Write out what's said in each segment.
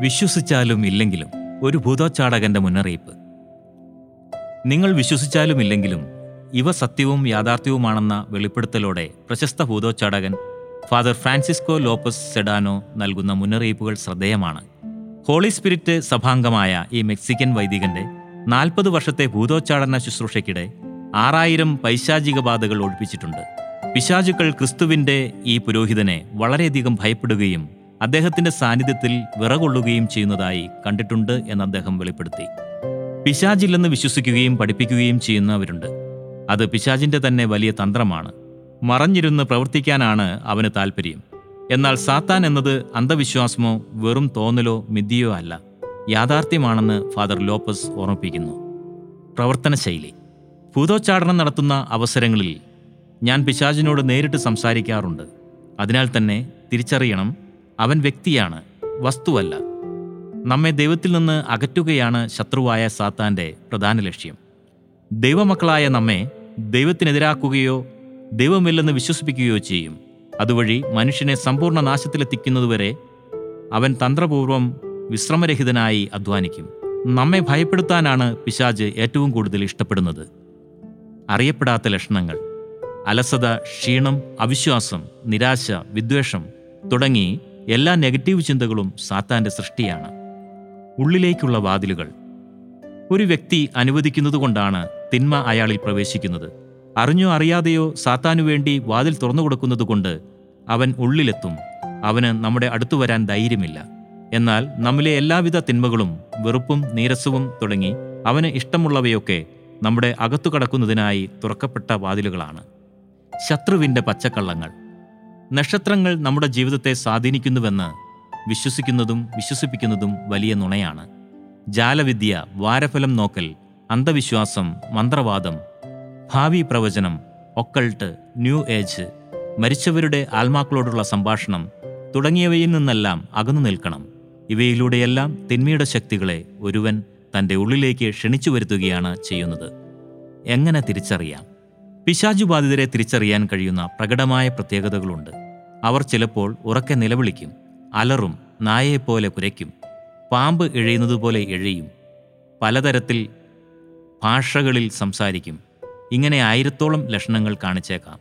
വിശ്വസിച്ചാലും ഇല്ലെങ്കിലും ഒരു ഭൂതോച്ചാടകന്റെ മുന്നറിയിപ്പ് നിങ്ങൾ വിശ്വസിച്ചാലും ഇല്ലെങ്കിലും ഇവ സത്യവും യാഥാർത്ഥ്യവുമാണെന്ന വെളിപ്പെടുത്തലോടെ പ്രശസ്ത ഭൂതോച്ചാടകൻ ഫാദർ ഫ്രാൻസിസ്കോ ലോപ്പസ് സെഡാനോ നൽകുന്ന മുന്നറിയിപ്പുകൾ ശ്രദ്ധേയമാണ് ഹോളി സ്പിരിറ്റ് സഭാംഗമായ ഈ മെക്സിക്കൻ വൈദികന്റെ നാൽപ്പത് വർഷത്തെ ഭൂതോച്ചാടന ശുശ്രൂഷയ്ക്കിടെ ആറായിരം പൈശാചിക ബാധകൾ ഒഴിപ്പിച്ചിട്ടുണ്ട് പിശാചുക്കൾ ക്രിസ്തുവിന്റെ ഈ പുരോഹിതനെ വളരെയധികം ഭയപ്പെടുകയും അദ്ദേഹത്തിന്റെ സാന്നിധ്യത്തിൽ വിറകൊള്ളുകയും ചെയ്യുന്നതായി കണ്ടിട്ടുണ്ട് എന്ന് അദ്ദേഹം വെളിപ്പെടുത്തി പിശാചില്ലെന്ന് വിശ്വസിക്കുകയും പഠിപ്പിക്കുകയും ചെയ്യുന്നവരുണ്ട് അത് പിശാചിന്റെ തന്നെ വലിയ തന്ത്രമാണ് മറഞ്ഞിരുന്ന് പ്രവർത്തിക്കാനാണ് അവന് താല്പര്യം എന്നാൽ സാത്താൻ എന്നത് അന്ധവിശ്വാസമോ വെറും തോന്നലോ മിഥ്യയോ അല്ല യാഥാർത്ഥ്യമാണെന്ന് ഫാദർ ലോപ്പസ് ഓർമ്മിപ്പിക്കുന്നു പ്രവർത്തന ശൈലി ഭൂതോച്ചാടനം നടത്തുന്ന അവസരങ്ങളിൽ ഞാൻ പിശാചിനോട് നേരിട്ട് സംസാരിക്കാറുണ്ട് അതിനാൽ തന്നെ തിരിച്ചറിയണം അവൻ വ്യക്തിയാണ് വസ്തുവല്ല നമ്മെ ദൈവത്തിൽ നിന്ന് അകറ്റുകയാണ് ശത്രുവായ സാത്താന്റെ പ്രധാന ലക്ഷ്യം ദൈവമക്കളായ നമ്മെ ദൈവത്തിനെതിരാക്കുകയോ ദൈവമില്ലെന്ന് വിശ്വസിപ്പിക്കുകയോ ചെയ്യും അതുവഴി മനുഷ്യനെ സമ്പൂർണ്ണ നാശത്തിലെത്തിക്കുന്നതുവരെ അവൻ തന്ത്രപൂർവം വിശ്രമരഹിതനായി അധ്വാനിക്കും നമ്മെ ഭയപ്പെടുത്താനാണ് പിശാജ് ഏറ്റവും കൂടുതൽ ഇഷ്ടപ്പെടുന്നത് അറിയപ്പെടാത്ത ലക്ഷണങ്ങൾ അലസത ക്ഷീണം അവിശ്വാസം നിരാശ വിദ്വേഷം തുടങ്ങി എല്ലാ നെഗറ്റീവ് ചിന്തകളും സാത്താന്റെ സൃഷ്ടിയാണ് ഉള്ളിലേക്കുള്ള വാതിലുകൾ ഒരു വ്യക്തി അനുവദിക്കുന്നതുകൊണ്ടാണ് തിന്മ അയാളിൽ പ്രവേശിക്കുന്നത് അറിഞ്ഞോ അറിയാതെയോ സാത്താനു വേണ്ടി വാതിൽ തുറന്നു കൊടുക്കുന്നതുകൊണ്ട് അവൻ ഉള്ളിലെത്തും അവന് നമ്മുടെ അടുത്തു വരാൻ ധൈര്യമില്ല എന്നാൽ നമ്മിലെ എല്ലാവിധ തിന്മകളും വെറുപ്പും നീരസവും തുടങ്ങി അവന് ഇഷ്ടമുള്ളവയൊക്കെ നമ്മുടെ അകത്തു കടക്കുന്നതിനായി തുറക്കപ്പെട്ട വാതിലുകളാണ് ശത്രുവിൻ്റെ പച്ചക്കള്ളങ്ങൾ നക്ഷത്രങ്ങൾ നമ്മുടെ ജീവിതത്തെ സ്വാധീനിക്കുന്നുവെന്ന് വിശ്വസിക്കുന്നതും വിശ്വസിപ്പിക്കുന്നതും വലിയ നുണയാണ് ജാലവിദ്യ വാരഫലം നോക്കൽ അന്ധവിശ്വാസം മന്ത്രവാദം ഭാവി പ്രവചനം ഒക്കൾട്ട് ന്യൂ ഏജ് മരിച്ചവരുടെ ആത്മാക്കളോടുള്ള സംഭാഷണം തുടങ്ങിയവയിൽ നിന്നെല്ലാം അകന്നു നിൽക്കണം ഇവയിലൂടെയെല്ലാം തിന്മയുടെ ശക്തികളെ ഒരുവൻ തൻ്റെ ഉള്ളിലേക്ക് ക്ഷണിച്ചു വരുത്തുകയാണ് ചെയ്യുന്നത് എങ്ങനെ തിരിച്ചറിയാം പിശാചുബാധിതരെ തിരിച്ചറിയാൻ കഴിയുന്ന പ്രകടമായ പ്രത്യേകതകളുണ്ട് അവർ ചിലപ്പോൾ ഉറക്കെ നിലവിളിക്കും അലറും നായയെപ്പോലെ കുരയ്ക്കും പാമ്പ് ഇഴയുന്നതുപോലെ ഇഴയും പലതരത്തിൽ ഭാഷകളിൽ സംസാരിക്കും ഇങ്ങനെ ആയിരത്തോളം ലക്ഷണങ്ങൾ കാണിച്ചേക്കാം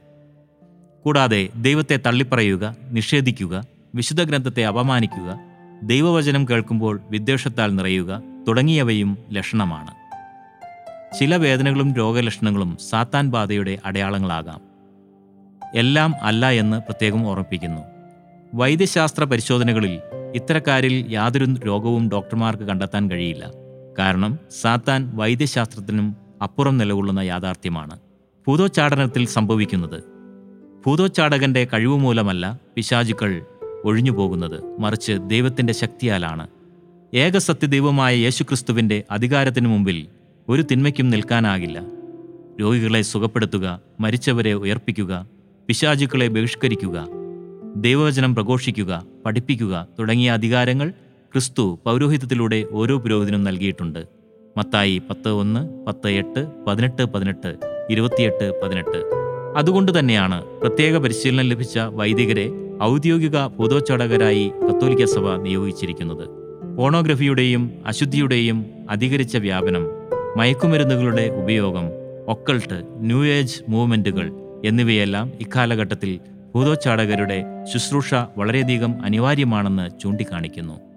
കൂടാതെ ദൈവത്തെ തള്ളിപ്പറയുക നിഷേധിക്കുക വിശുദ്ധ ഗ്രന്ഥത്തെ അപമാനിക്കുക ദൈവവചനം കേൾക്കുമ്പോൾ വിദ്വേഷത്താൽ നിറയുക തുടങ്ങിയവയും ലക്ഷണമാണ് ചില വേദനകളും രോഗലക്ഷണങ്ങളും സാത്താൻ ബാധയുടെ അടയാളങ്ങളാകാം എല്ലാം അല്ല എന്ന് പ്രത്യേകം ഓർമ്മിപ്പിക്കുന്നു വൈദ്യശാസ്ത്ര പരിശോധനകളിൽ ഇത്തരക്കാരിൽ യാതൊരു രോഗവും ഡോക്ടർമാർക്ക് കണ്ടെത്താൻ കഴിയില്ല കാരണം സാത്താൻ വൈദ്യശാസ്ത്രത്തിനും അപ്പുറം നിലകൊള്ളുന്ന യാഥാർത്ഥ്യമാണ് ഭൂതോച്ചാടനത്തിൽ സംഭവിക്കുന്നത് ഭൂതോച്ചാടകന്റെ കഴിവ് മൂലമല്ല പിശാചുക്കൾ ഒഴിഞ്ഞു പോകുന്നത് മറിച്ച് ദൈവത്തിന്റെ ശക്തിയാലാണ് ഏകസത്യദൈവമായ യേശുക്രിസ്തുവിന്റെ അധികാരത്തിനു മുമ്പിൽ ഒരു തിന്മയ്ക്കും നിൽക്കാനാകില്ല രോഗികളെ സുഖപ്പെടുത്തുക മരിച്ചവരെ ഉയർപ്പിക്കുക പിശാചുക്കളെ ബഹിഷ്കരിക്കുക ദൈവവചനം പ്രഘോഷിക്കുക പഠിപ്പിക്കുക തുടങ്ങിയ അധികാരങ്ങൾ ക്രിസ്തു പൗരോഹിത്യത്തിലൂടെ ഓരോ പുരോഹിതനും നൽകിയിട്ടുണ്ട് മത്തായി പത്ത് ഒന്ന് പത്ത് എട്ട് പതിനെട്ട് പതിനെട്ട് ഇരുപത്തിയെട്ട് പതിനെട്ട് അതുകൊണ്ട് തന്നെയാണ് പ്രത്യേക പരിശീലനം ലഭിച്ച വൈദികരെ ഔദ്യോഗിക ഭൂതോച്ചാടകരായി കത്തോലിക്ക സഭ നിയോഗിച്ചിരിക്കുന്നത് പോണോഗ്രഫിയുടെയും അശുദ്ധിയുടെയും അധികരിച്ച വ്യാപനം മയക്കുമരുന്നുകളുടെ ഉപയോഗം ഒക്കൾട്ട് ന്യൂ ഏജ് മൂവ്മെന്റുകൾ എന്നിവയെല്ലാം ഇക്കാലഘട്ടത്തിൽ ഭൂതോച്ചാടകരുടെ ശുശ്രൂഷ വളരെയധികം അനിവാര്യമാണെന്ന് ചൂണ്ടിക്കാണിക്കുന്നു